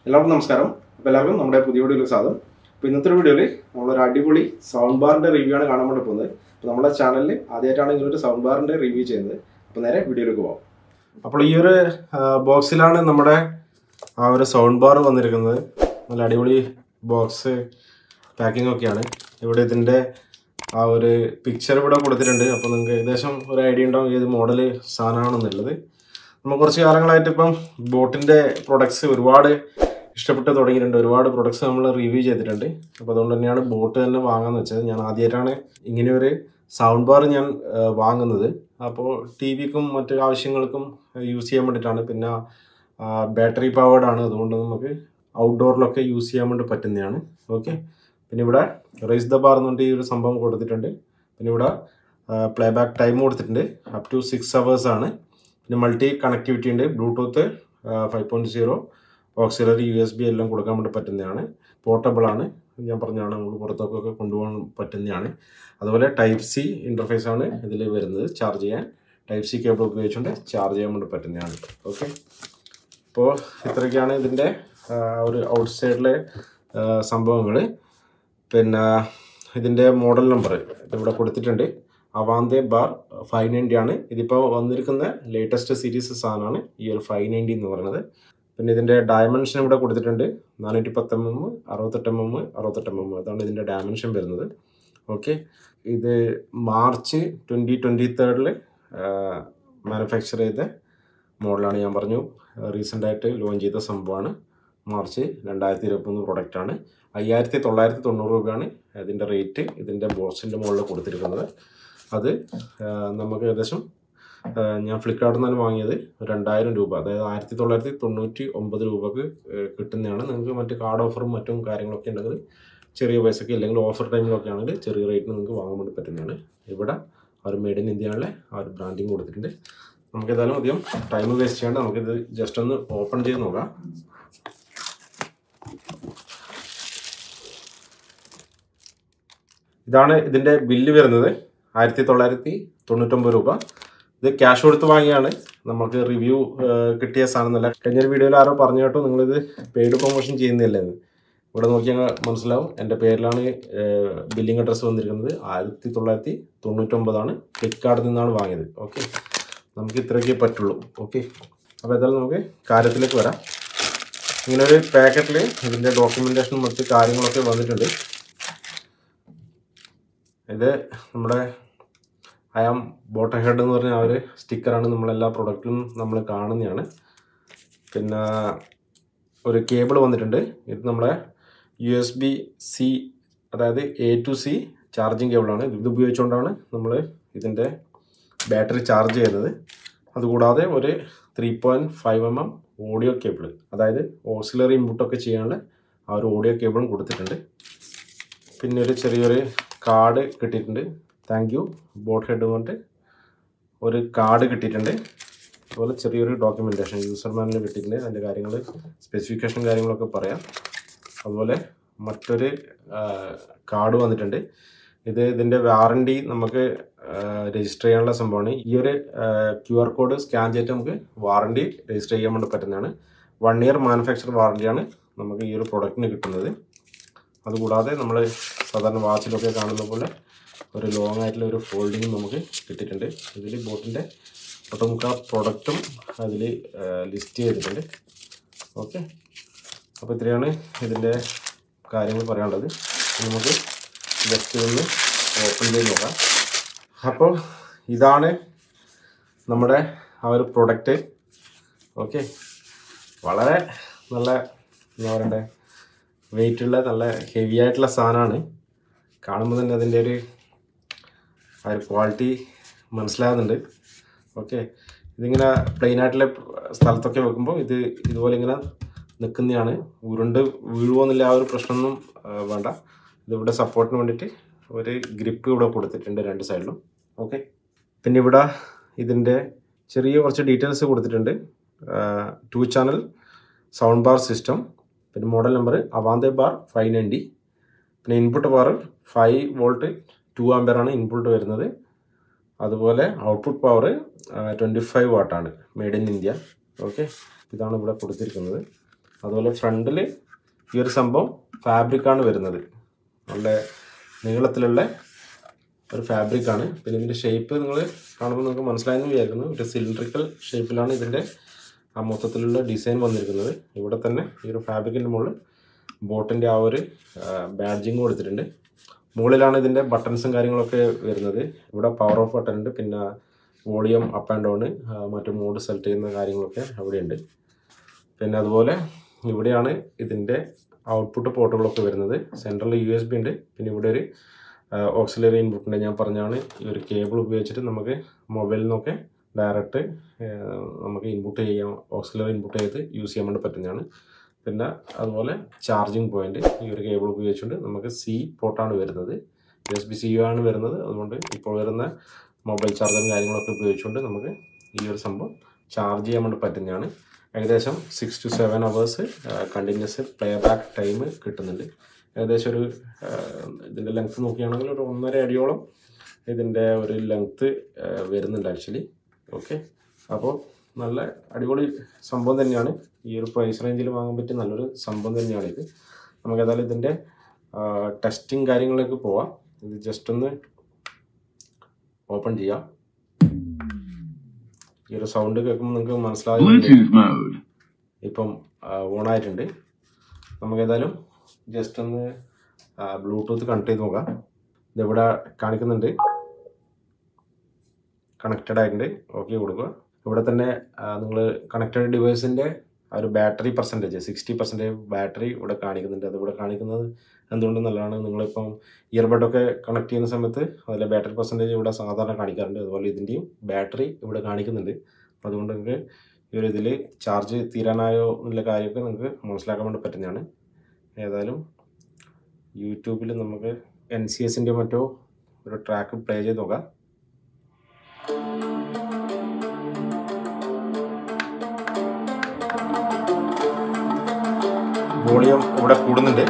എല്ലാവർക്കും നമസ്കാരം അപ്പോൾ എല്ലാവർക്കും നമ്മുടെ പുതിയ വീഡിയോയിലേക്ക് സ്വാഗതം അപ്പോൾ ഇന്നത്തെ വീഡിയോയിൽ നമ്മളൊരു അടിപൊളി സൗണ്ട് ബാറിൻ്റെ റിവ്യൂ ആണ് കാണാൻ വേണ്ടി പോകുന്നത് അപ്പോൾ നമ്മുടെ ചാനലിൽ ആദ്യമായിട്ടാണ് ഇങ്ങനൊരു സൗണ്ട് ബാറിൻ്റെ റിവ്യൂ ചെയ്യുന്നത് അപ്പോൾ നേരെ വീഡിയോയിലേക്ക് പോകാം അപ്പോൾ ഈ ഒരു ബോക്സിലാണ് നമ്മുടെ ആ ഒരു സൗണ്ട് ബാർ വന്നിരിക്കുന്നത് നല്ല അടിപൊളി ബോക്സ് പാക്കിംഗ് ഒക്കെയാണ് ഇവിടെ ഇതിൻ്റെ ആ ഒരു പിക്ചർ ഇവിടെ കൊടുത്തിട്ടുണ്ട് അപ്പോൾ നിങ്ങൾക്ക് ഏകദേശം ഒരു ഐഡിയ ഉണ്ടാവും ഏത് മോഡൽ സാധനമാണെന്നുള്ളത് നമ്മൾ കുറച്ച് കാലങ്ങളായിട്ട് ഇപ്പം ബോട്ടിൻ്റെ പ്രൊഡക്ട്സ് ഒരുപാട് ഇഷ്ടപ്പെട്ട് തുടങ്ങിയിട്ടുണ്ട് ഒരുപാട് പ്രൊഡക്ട്സ് നമ്മൾ റിവ്യൂ ചെയ്തിട്ടുണ്ട് അപ്പോൾ അതുകൊണ്ട് തന്നെയാണ് ബോട്ട് തന്നെ വാങ്ങാന്ന് വെച്ചത് ഞാൻ ആദ്യമായിട്ടാണ് ഇങ്ങനെ ഒരു സൗണ്ട് ബാർ ഞാൻ ആ, വാങ്ങുന്നത് അപ്പോൾ ടി വിക്കും മറ്റു ആവശ്യങ്ങൾക്കും യൂസ് ചെയ്യാൻ വേണ്ടിയിട്ടാണ് പിന്നെ ബാറ്ററി പവേർഡ് ആണ് അതുകൊണ്ട് നമുക്ക് ഔട്ട്ഡോറിലൊക്കെ യൂസ് ചെയ്യാൻ വേണ്ടി പറ്റുന്നതാണ് ഓക്കെ പിന്നെ ഇവിടെ റേസ് ദ ബാർ എന്നുകൊണ്ട് ഈ ഒരു സംഭവം കൊടുത്തിട്ടുണ്ട് പിന്നെ ഇവിടെ പ്ലേ ബാക്ക് ടൈം കൊടുത്തിട്ടുണ്ട് അപ് ടു സിക്സ് അവേഴ്സ് ആണ് പിന്നെ മൾട്ടി കണക്ടിവിറ്റി ഉണ്ട് Bluetooth five point zero auxiliary U S B എല്ലാം കൊടുക്കാൻ വേണ്ടി പറ്റുന്നതാണ് പോർട്ടബിൾ ആണ് ഞാൻ പറഞ്ഞാണ് നമുക്ക് പുറത്തേക്കൊക്കെ കൊണ്ടുപോകാൻ പറ്റുന്നതാണ് അതുപോലെ ടൈപ്പ് സി ഇൻ്റർഫേസ് ആണ് ഇതിൽ വരുന്നത് ചാർജ് ചെയ്യാൻ ടൈപ്പ് സി കേബിൾ ഉപയോഗിച്ചുകൊണ്ട് ചാർജ് ചെയ്യാൻ വേണ്ടി പറ്റുന്നതാണ് ഓക്കെ അപ്പോൾ ഇത്രയൊക്കെയാണ് ഇതിൻ്റെ ആ, ഒരു ഔട്ട് സൈഡിലെ സംഭവങ്ങൾ പിന്നെ ഇതിൻ്റെ മോഡൽ നമ്പർ ഇവിടെ കൊടുത്തിട്ടുണ്ട് അവാന്തേ ബാർ ഫൈവ് നയൻറ്റി ആണ് ഇതിപ്പോൾ വന്നിരിക്കുന്ന ലേറ്റസ്റ്റ് സീരീസ് സാധനമാണ് ഈ ഒരു ഫൈവ് നയൻറ്റി എന്ന് പറയുന്നത് പിന്നെ ഇതിൻ്റെ ഡയമെൻഷൻ ഇവിടെ കൊടുത്തിട്ടുണ്ട് നാനൂറ്റി പത്ത് എം എം അറുപത്തെട്ട് എം എം അറുപത്തെട്ട് എം എം അതാണ് ഇതിൻ്റെ ഡയമെൻഷൻ വരുന്നത് ഓക്കെ ഇത് മാർച്ച് ട്വൻറ്റി ട്വൻറ്റി തേർഡിൽ മാനുഫാക്ചർ ചെയ്ത മോഡലാണ് ഞാൻ പറഞ്ഞു റീസെൻ്റ് ആയിട്ട് ലോഞ്ച് ചെയ്ത സംഭവമാണ് മാർച്ച് രണ്ടായിരത്തി ഇരുപത്തൊന്ന് പ്രൊഡക്റ്റാണ് അയ്യായിരത്തി തൊള്ളായിരത്തി തൊണ്ണൂറ് രൂപയാണ് ഇതിൻ്റെ റേറ്റ് ഇതിൻ്റെ ബോക്സിൻ്റെ മുകളിൽ കൊടുത്തിരിക്കുന്നത് അത് ആ, നമുക്ക് ഏകദേശം ആ, ഞാൻ ഫ്ലിപ്കാർട്ടിൽ നിന്നാണ് വാങ്ങിയത് രണ്ടായിരം രൂപ അതായത് ആയിരത്തി തൊള്ളായിരത്തി തൊണ്ണൂറ്റി ഒമ്പത് രൂപക്ക് ആ, കിട്ടുന്നതാണ് നിങ്ങൾക്ക് മറ്റ് കാർഡ് ഓഫറും മറ്റും കാര്യങ്ങളൊക്കെ ഉണ്ടെങ്കിൽ ചെറിയ പൈസക്ക് അല്ലെങ്കിൽ ഓഫർ ടൈമിലൊക്കെ ആണെങ്കിൽ ചെറിയ റേറ്റിന് നിങ്ങൾക്ക് വാങ്ങാൻ വേണ്ടി പറ്റുന്നതാണ് ഇവിടെ ആ ഒരു മെയ്ഡ് ഇൻ ഇന്ത്യയിലെ ആ ഒരു ബ്രാൻഡിങ് കൊടുത്തിട്ടുണ്ട് നമുക്ക് ഏതായാലും അധികം ടൈം വേസ്റ്റ് ചെയ്യാണ്ട് നമുക്കിത് ജസ്റ്റ് ഒന്ന് ഓപ്പൺ ചെയ്ത് നോക്കാം ഇതാണ് ഇതിൻ്റെ ബില്ല് വരുന്നത് ആയിരത്തി തൊള്ളായിരത്തി തൊണ്ണൂറ്റൊമ്പത് രൂപ ഇത് ക്യാഷ് കൊടുത്ത് വാങ്ങിയാണ് നമുക്ക് റിവ്യൂ കിട്ടിയ സാധനം എന്നല്ല കഴിഞ്ഞൊരു വീഡിയോയിൽ ആരോ പറഞ്ഞു കേട്ടോ നിങ്ങളിത് പെയ്ഡ് പ്രൊമോഷൻ ചെയ്യുന്നില്ല എന്ന് ഇവിടെ നോക്കിയാൽ മനസ്സിലാവും എൻ്റെ പേരിലാണ് ബില്ലിംഗ് അഡ്രസ്സ് വന്നിരിക്കുന്നത് ആയിരത്തി തൊള്ളായിരത്തി തൊണ്ണൂറ്റൊമ്പതാണ് ഫ്ലിപ്കാർട്ടിൽ നിന്നാണ് വാങ്ങിയത് ഓക്കെ നമുക്ക് ഇത്രയൊക്കെ പറ്റുള്ളൂ ഓക്കെ അപ്പോൾ ഏതായാലും നമുക്ക് കാര്യത്തിലേക്ക് വരാം ഇങ്ങനെ ഒരു പാക്കറ്റിൽ ഇതിൻ്റെ ഡോക്യുമെൻറ്റേഷനും മറ്റ് കാര്യങ്ങളൊക്കെ വന്നിട്ടുണ്ട് ഇത് നമ്മുടെ ഐ ആം ബോട്ട ഹെഡ് എന്ന് പറഞ്ഞ ആ ഒരു സ്റ്റിക്കറാണ് നമ്മളെല്ലാ പ്രൊഡക്റ്റിലും നമ്മൾ കാണുന്നതാണ് പിന്നെ ഒരു കേബിൾ വന്നിട്ടുണ്ട് ഇത് നമ്മളെ യു എസ് ബി സി അതായത് എ ടു സി ചാർജിങ് കേബിളാണ് ഇത് ഉപയോഗിച്ചുകൊണ്ടാണ് നമ്മൾ ഇതിൻ്റെ ബാറ്ററി ചാർജ് ചെയ്യുന്നത് അതുകൂടാതെ ഒരു three point five M M audio cable അതായത് ഓക്സിലറി ഇൻപുട്ടൊക്കെ ചെയ്യാനുള്ള ആ ഒരു ഓഡിയോ കേബിളും കൊടുത്തിട്ടുണ്ട് പിന്നെ ഒരു ചെറിയൊരു കാർഡ് കിട്ടിയിട്ടുണ്ട് താങ്ക് യു ബോട്ട് ഹെഡ് കൊണ്ട് ഒരു കാർഡ് കിട്ടിയിട്ടുണ്ട് അതുപോലെ ചെറിയൊരു ഡോക്യുമെൻറ്റേഷൻ യൂസർ മാനുവൽ കിട്ടിയിട്ടുണ്ട് അതിൻ്റെ കാര്യങ്ങൾ സ്പെസിഫിക്കേഷൻ കാര്യങ്ങളൊക്കെ പറയാം അതുപോലെ മറ്റൊരു കാർഡ് വന്നിട്ടുണ്ട് ഇത് ഇതിൻ്റെ വാറണ്ടി നമുക്ക് രജിസ്റ്റർ ചെയ്യാനുള്ള സംഭവമാണ് ഈ ഒരു ക്യു ആർ കോഡ് സ്കാൻ ചെയ്തിട്ട് നമുക്ക് വാറണ്ടി രജിസ്റ്റർ ചെയ്യാൻ വേണ്ടി പറ്റുന്നതാണ് വൺ ഇയർ മാനുഫാക്ചർ വാറണ്ടിയാണ് നമുക്ക് ഈ ഒരു പ്രൊഡക്റ്റിന് കിട്ടുന്നത് അതുകൂടാതെ നമ്മൾ സാധാരണ വാച്ചിലൊക്കെ കാണുന്ന പോലെ ഒരു ലോങ് ആയിട്ടുള്ള ഒരു ഫോൾഡിങ് നമുക്ക് കിട്ടിയിട്ടുണ്ട് ഇതിൽ ബോട്ടിൻ്റെ ഒട്ടുമുക്ക പ്രൊഡക്റ്റും അതിൽ ലിസ്റ്റ് ചെയ്തിട്ടുണ്ട് ഓക്കെ അപ്പോൾ ഇത്രയാണ് ഇതിൻ്റെ കാര്യങ്ങൾ പറയാനുള്ളത് ഇനി നമുക്ക് ജസ്റ്റ് ഒന്ന് ഓപ്പൺ ചെയ്ത് നോക്കാം അപ്പോൾ ഇതാണ് നമ്മുടെ ആ ഒരു പ്രൊഡക്റ്റ് ഓക്കെ വളരെ നല്ല എന്താ പറയണ്ടേ വെയിറ്റുള്ള നല്ല ഹെവി ആയിട്ടുള്ള സാധനമാണ് കാണുമ്പോൾ തന്നെ അതിൻ്റെ ഒരു ആ ഒരു ക്വാളിറ്റി മനസ്സിലാകുന്നുണ്ട് ഓക്കെ ഇതിങ്ങനെ പ്ലെയിൻ ആയിട്ടുള്ള സ്ഥലത്തൊക്കെ വെക്കുമ്പോൾ ഇത് ഇതുപോലെ ഇങ്ങനെ നിൽക്കുന്നതാണ് ഉരുണ്ട് വീഴുമോന്നില്ല ആ ഒരു പ്രശ്നമൊന്നും ആ, വേണ്ട ഇതിവിടെ സപ്പോർട്ടിന് വേണ്ടിയിട്ട് ഒരു ഗ്രിപ്പ് ഇവിടെ കൊടുത്തിട്ടുണ്ട് രണ്ട് സൈഡിലും ഓക്കെ പിന്നെ ഇവിടെ ഇതിൻ്റെ ചെറിയ കുറച്ച് ഡീറ്റെയിൽസ് കൊടുത്തിട്ടുണ്ട് two channel sound bar system പിന്നെ model number Avante bar five ninety പിന്നെ input power five volt two ആംബിയറാണ് ഇൻപുട്ട് വരുന്നത് അതുപോലെ ഔട്ട്പുട്ട് പവർ ട്വൻറ്റി ഫൈവ് വാട്ടാണ് മെയ്ഡ് ഇൻ ഇന്ത്യ ഓക്കെ ഇതാണ് ഇവിടെ കൊടുത്തിരിക്കുന്നത് അതുപോലെ ഫ്രണ്ടിൽ ഈ ഒരു സംഭവം ഫാബ്രിക്കാണ് വരുന്നത് നല്ല നീളത്തിലുള്ള ഒരു ഫാബ്രിക്കാണ് പിന്നെ ഇതിൻ്റെ ഷേപ്പ് നിങ്ങൾ കാണുമ്പോൾ നിങ്ങൾക്ക് മനസ്സിലായെന്ന് വിചാരിക്കുന്നു ഒരു സിലിണ്ടറിക്കൽ ഷേപ്പിലാണ് ഇതിൻ്റെ ആ മൊത്തത്തിലുള്ള ഡിസൈൻ വന്നിരിക്കുന്നത് ഇവിടെ തന്നെ ഈ ഒരു ഫാബ്രിക്കിൻ്റെ മുകളിൽ ബോട്ടിൻ്റെ ആ ഒരു ബാഡ്ജിങ് കൊടുത്തിട്ടുണ്ട് മുകളിലാണ് ഇതിൻ്റെ ബട്ടൺസും കാര്യങ്ങളൊക്കെ വരുന്നത് ഇവിടെ പവർ ഓഫ് ബട്ടൺ ഉണ്ട് പിന്നെ വോളിയം അപ്പ് ആൻഡ് ഡൗൺ മറ്റു മോഡ് സെലക്ട് ചെയ്യുന്ന കാര്യങ്ങളൊക്കെ അവിടെയുണ്ട് പിന്നെ അതുപോലെ ഇവിടെയാണ് ഇതിൻ്റെ ഔട്ട്പുട്ട് പോർട്ടുകളൊക്കെ വരുന്നത് സെൻട്രലിൽ യു എസ് ബി ഉണ്ട് പിന്നെ ഇവിടെ ഒരു ഓക്സിലറി ഇൻപുട്ട് ഉണ്ട് ഞാൻ പറഞ്ഞാണ് ഈ ഒരു കേബിൾ ഉപയോഗിച്ചിട്ട് നമുക്ക് മൊബൈലിൽ നിന്നൊക്കെ ഡയറക്റ്റ് നമുക്ക് ഇൻപുട്ട് ചെയ്യാൻ ഓക്സിലറി ഇൻപുട്ട് ചെയ്ത് യൂസ് ചെയ്യാൻ വേണ്ടി പറ്റുന്നതാണ് പിന്നെ അതുപോലെ ചാർജിങ് പോയിന്റ് ഈ ഒരു കേബിൾ ഉപയോഗിച്ചുകൊണ്ട് നമുക്ക് സി പോർട്ടാണ് വരുന്നത് U S B C U ആണ് വരുന്നത് അതുകൊണ്ട് ഇപ്പോൾ വരുന്ന മൊബൈൽ ചാർജറും കാര്യങ്ങളൊക്കെ ഉപയോഗിച്ചുകൊണ്ട് നമുക്ക് ഈ ഒരു സംഭവം ചാർജ് ചെയ്യാൻ വേണ്ടി പറ്റുന്നതാണ് ഏകദേശം six to seven hours continuous play back time കിട്ടുന്നുണ്ട് ഏകദേശം ഒരു ഇതിൻ്റെ ലെങ്ത്ത് നോക്കുകയാണെങ്കിൽ ഒരു ഒന്നര അടിയോളം ഇതിൻ്റെ ഒരു ലെങ്ത്ത് വരുന്നുണ്ട് ആക്ച്വലി ഓക്കെ അപ്പോൾ നല്ല അടിപൊളി സംഭവം തന്നെയാണ് ഈ ഒരു പ്രൈസ് റേഞ്ചിൽ വാങ്ങാൻ പറ്റിയ നല്ലൊരു സംഭവം തന്നെയാണ് ഇത് നമുക്ക് ഏതായാലും ഇതിൻ്റെ ടെസ്റ്റിംഗ് കാര്യങ്ങളിലേക്ക് പോവാം ഇത് ജസ്റ്റ് ഒന്ന് ഓപ്പൺ ചെയ്യാം ഈ ഒരു സൗണ്ട് കേൾക്കുമ്പോൾ നിങ്ങൾക്ക് മനസ്സിലാകും Bluetooth mode. ഇപ്പം ഓൺ ആയിട്ടുണ്ട് നമുക്ക് ഏതായാലും ജസ്റ്റ് ഒന്ന് ബ്ലൂടൂത്ത് കണക്ട് ചെയ്ത് നോക്കാം ഇതിവിടെ കാണിക്കുന്നുണ്ട് കണക്റ്റഡ് ആയിട്ടുണ്ട് ഓക്കെ കൊടുക്കുക ഇവിടെ തന്നെ നിങ്ങൾ കണക്റ്റഡ് ഡിവൈസിൻ്റെ ആ ഒരു battery percentage sixty percentage battery ഇവിടെ കാണിക്കുന്നുണ്ട് അതിവിടെ കാണിക്കുന്നത് എന്തുകൊണ്ട് നല്ലതാണ് നിങ്ങളിപ്പം ഇയർബഡൊക്കെ കണക്ട് ചെയ്യുന്ന സമയത്ത് അതിലെ ബാറ്ററി പെർസെൻറ്റേജ് ഇവിടെ സാധാരണ കാണിക്കാറുണ്ട് അതുപോലെ ഇതിൻ്റെയും ബാറ്ററി ഇവിടെ കാണിക്കുന്നുണ്ട് അപ്പോൾ അതുകൊണ്ട് നിങ്ങൾക്ക് ഈ ഒരു ഇതിൽ ചാർജ് തീരാനായോ എന്നുള്ള കാര്യമൊക്കെ നിങ്ങൾക്ക് മനസ്സിലാക്കാൻ വേണ്ടി പറ്റുന്നതാണ് ഏതായാലും യൂട്യൂബിൽ നമുക്ക് എൻ സി എസിൻ്റെ മറ്റോ ഒരു ട്രാക്ക് പ്ലേ ചെയ്ത് നോക്കാം വോളിയം ഇവിടെ കൂടുന്നുണ്ട്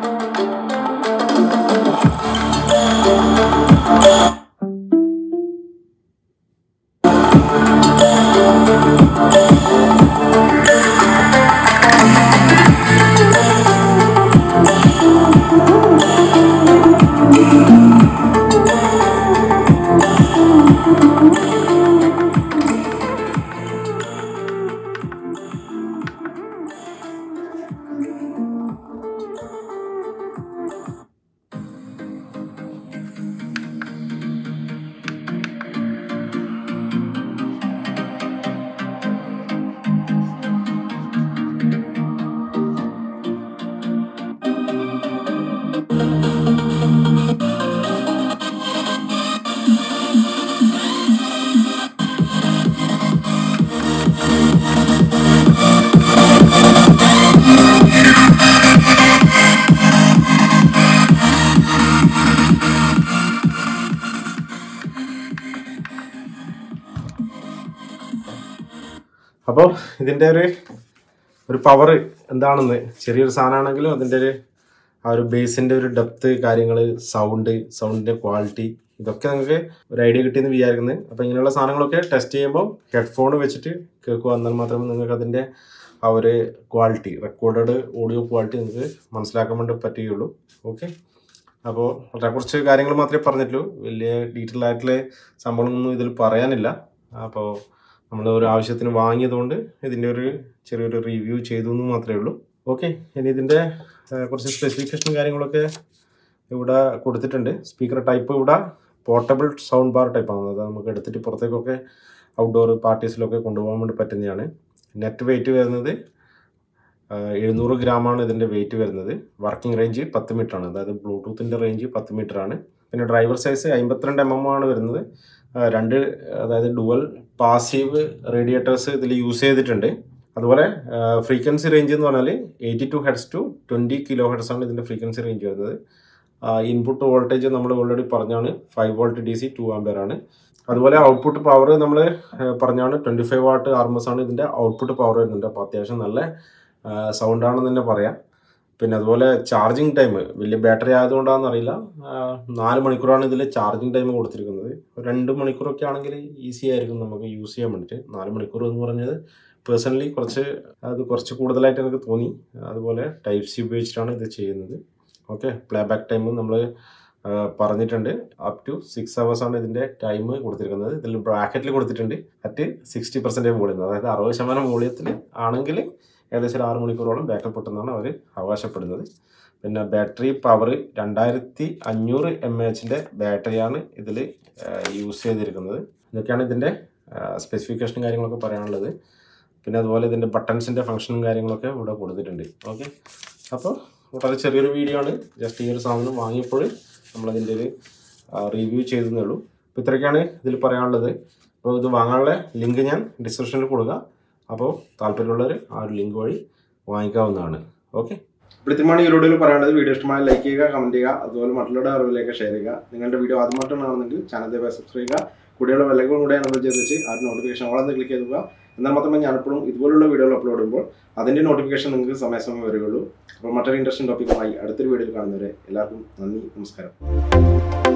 അപ്പോൾ ഇതിൻ്റെ ഒരു ഒരു പവർ എന്താണെന്ന് ചെറിയൊരു സാധനമാണെങ്കിലും അതിൻ്റെ ഒരു ആ ഒരു ബേസിൻ്റെ ഒരു ഡെപ്ത് കാര്യങ്ങൾ സൗണ്ട് സൗണ്ടിൻ്റെ ക്വാളിറ്റി ഇതൊക്കെ നിങ്ങൾക്ക് ഒരു ഐഡിയ കിട്ടിയെന്ന് വിചാരിക്കുന്നത് അപ്പോൾ ഇങ്ങനെയുള്ള സാധനങ്ങളൊക്കെ ടെസ്റ്റ് ചെയ്യുമ്പോൾ ഹെഡ്ഫോൺ വെച്ചിട്ട് കേൾക്കുക എന്നാൽ മാത്രമേ നിങ്ങൾക്ക് അതിൻ്റെ ആ ഒരു ക്വാളിറ്റി റെക്കോർഡഡ് ഓഡിയോ ക്വാളിറ്റി നിങ്ങൾക്ക് മനസ്സിലാക്കാൻ വേണ്ടി പറ്റുകയുള്ളൂ ഓക്കെ അപ്പോൾ വളരെ കുറച്ച് കാര്യങ്ങൾ മാത്രമേ പറഞ്ഞിട്ടുള്ളൂ വലിയ ഡീറ്റെയിൽ ആയിട്ടുള്ള സംഭവങ്ങളൊന്നും ഇതിൽ പറയാനില്ല അപ്പോൾ നമ്മൾ ഒരു ആവശ്യത്തിന് വാങ്ങിയതുകൊണ്ട് ഇതിൻ്റെ ഒരു ചെറിയൊരു റിവ്യൂ ചെയ്തു എന്ന് മാത്രമേ ഉള്ളൂ ഓക്കെ ഇനി ഇതിൻ്റെ ആ, കുറച്ച് സ്പെസിഫിക്കേഷൻ കാര്യങ്ങളൊക്കെ ഇവിടെ കൊടുത്തിട്ടുണ്ട് സ്പീക്കർ ടൈപ്പ് ഇവിടെ പോർട്ടബിൾ സൗണ്ട് ബാർ ടൈപ്പാണ് അത് നമുക്ക് എടുത്തിട്ട് പുറത്തേക്കൊക്കെ ഔട്ട്ഡോർ പാർട്ടീസിലൊക്കെ കൊണ്ടുപോകാൻ വേണ്ടി പറ്റുന്നതാണ് നെറ്റ് വെയിറ്റ് വരുന്നത് ആ, എഴുന്നൂറ് ഗ്രാമാണ് ഇതിൻ്റെ വെയിറ്റ് വരുന്നത് വർക്കിംഗ് റേഞ്ച് പത്ത് മീറ്റർ ആണ് അതായത് ബ്ലൂടൂത്തിൻ്റെ റേഞ്ച് പത്ത് മീറ്റർ ആണ് പിന്നെ ഡ്രൈവർ സൈസ് അമ്പത്തിരണ്ട് എം എം ആണ് വരുന്നത് ആ, രണ്ട് അതായത് ഡുവൽ പാസീവ് റേഡിയേറ്റേഴ്സ് ഇതിൽ യൂസ് ചെയ്തിട്ടുണ്ട് അതുപോലെ ഫ്രീക്വൻസി റേഞ്ച് എന്ന് പറഞ്ഞാൽ eighty to hertz to twenty kilo hertz ആണ് ഇതിൻ്റെ ഫ്രീക്വൻസി റേഞ്ച് വരുന്നത് ഇൻപുട്ട് വോൾട്ടേജ് നമ്മൾ ഓൾറെഡി പറഞ്ഞാണ് five volt D C two ampere ആണ് അതുപോലെ ഔട്ട്പുട്ട് പവർ നമ്മൾ പറഞ്ഞാണ് ട്വൻറ്റി ഫൈവ് വാട്ട് ആർമസ് ആണ് ഇതിൻ്റെ ഔട്ട്പുട്ട് പവർ വരുന്നുണ്ട് അപ്പോൾ അത്യാവശ്യം നല്ല സൗണ്ട് ആണെന്ന് തന്നെ പറയാം പിന്നെ അതുപോലെ ചാർജിങ് ടൈം വലിയ ബാറ്ററി ആയതുകൊണ്ടാണെന്ന് അറിയില്ല ആ, നാല് മണിക്കൂറാണ് ഇതിൽ ചാർജിങ് ടൈം കൊടുത്തിരിക്കുന്നത് ഒരു രണ്ട് മണിക്കൂറൊക്കെ ആണെങ്കിൽ ഈസി ആയിരിക്കും നമുക്ക് യൂസ് ചെയ്യാൻ വേണ്ടിയിട്ട് നാല് മണിക്കൂർ എന്ന് പറഞ്ഞത് പേഴ്സണലി കുറച്ച് അത് കുറച്ച് കൂടുതലായിട്ട് എനിക്ക് തോന്നി അതുപോലെ ടൈപ്പ് സി ഉപയോഗിച്ചിട്ടാണ് ഇത് ചെയ്യുന്നത് ഓക്കെ പ്ലേ ബാക്ക് ടൈം നമ്മൾ പറഞ്ഞിട്ടുണ്ട് അപ് ടു സിക്സ് ആണ് ഇതിൻ്റെ ടൈം കൊടുത്തിരിക്കുന്നത് ഇതിൽ ബ്രാക്കറ്റിൽ കൊടുത്തിട്ടുണ്ട് അറ്റ് സിക്സ്റ്റി പെർസെൻറ്റേജ് വോളിയം അതായത് അറുപത് ശതമാനം വോളിയത്തിൽ ആണെങ്കിൽ ഏകദേശം ഒരു ആറ് മണിക്കൂറോളം ബാക്കപ്പ് കിട്ടുന്നതാണ് അവർ അവകാശപ്പെടുന്നത് പിന്നെ ബാറ്ററി പവർ രണ്ടായിരത്തി അഞ്ഞൂറ് എം എച്ചിൻ്റെ ബാറ്ററിയാണ് ഇതിൽ യൂസ് ചെയ്തിരിക്കുന്നത് ഇതൊക്കെയാണ് ഇതിൻ്റെ സ്പെസിഫിക്കേഷനും കാര്യങ്ങളൊക്കെ പറയാനുള്ളത് പിന്നെ അതുപോലെ ഇതിൻ്റെ ബട്ടൺസിൻ്റെ ഫംഗ്ഷനും കാര്യങ്ങളൊക്കെ ഇവിടെ കൊടുത്തിട്ടുണ്ട് ഓക്കെ അപ്പോൾ വളരെ ചെറിയൊരു വീഡിയോ ആണ് ജസ്റ്റ് ഈ ഒരു സാധനം വാങ്ങിയപ്പോൾ നമ്മളതിൻ്റെ ഒരു റിവ്യൂ ചെയ്തതേ ഉള്ളൂ അപ്പോൾ ഇത്രയൊക്കെയാണ് ഇതിൽ പറയാനുള്ളത് അപ്പോൾ ഇത് വാങ്ങാനുള്ള ലിങ്ക് ഞാൻ ഡിസ്ക്രിപ്ഷനിൽ കൊടുക്കുക അപ്പോൾ താല്പര്യമുള്ളവർ ആ ഒരു ലിങ്ക് വഴി വാങ്ങിക്കാവുന്നതാണ് ഓക്കെ അപ്പോൾ ഇത്രമാണ് ഈ വീഡിയോയിൽ പറയാനുള്ളത് വീഡിയോ ഇഷ്ടമായ ലൈക്ക് ചെയ്യുക കമൻറ്റ് ചെയ്യുക അതുപോലെ മറ്റുള്ളവരുടെ അറിവിലേക്ക് ഷെയർ ചെയ്യുക നിങ്ങളുടെ വീഡിയോ ആദ്യമായിട്ടാണ് കാണുന്നെങ്കിൽ ചാനൽ ദയവായി സബ്സ്ക്രൈബ് ചെയ്യുക കൂടെയുള്ള വെല്ലകളും കൂടെ എനബിൾ ചെയ്ത് വെച്ച് ആ നോട്ടിഫിക്കേഷൻ ഓളെന്ന് ക്ലിക്ക് ചെയ്തുക എന്നാൽ മാത്രമേ ഞാനിപ്പോഴും ഇതുപോലുള്ള വീഡിയോകൾ അപ്ലോഡ് ചെയ്യുമ്പോൾ അതിൻ്റെ നോട്ടിഫിക്കേഷൻ നിങ്ങൾക്ക് സമയസമയം വരികയുള്ളൂ അപ്പോൾ മറ്റൊരു ഇൻട്രസ്റ്റിംഗ് ടോപ്പിക്കുമായി അടുത്തൊരു വീഡിയോയിൽ കാണുന്നവരെ എല്ലാവർക്കും നന്ദി നമസ്കാരം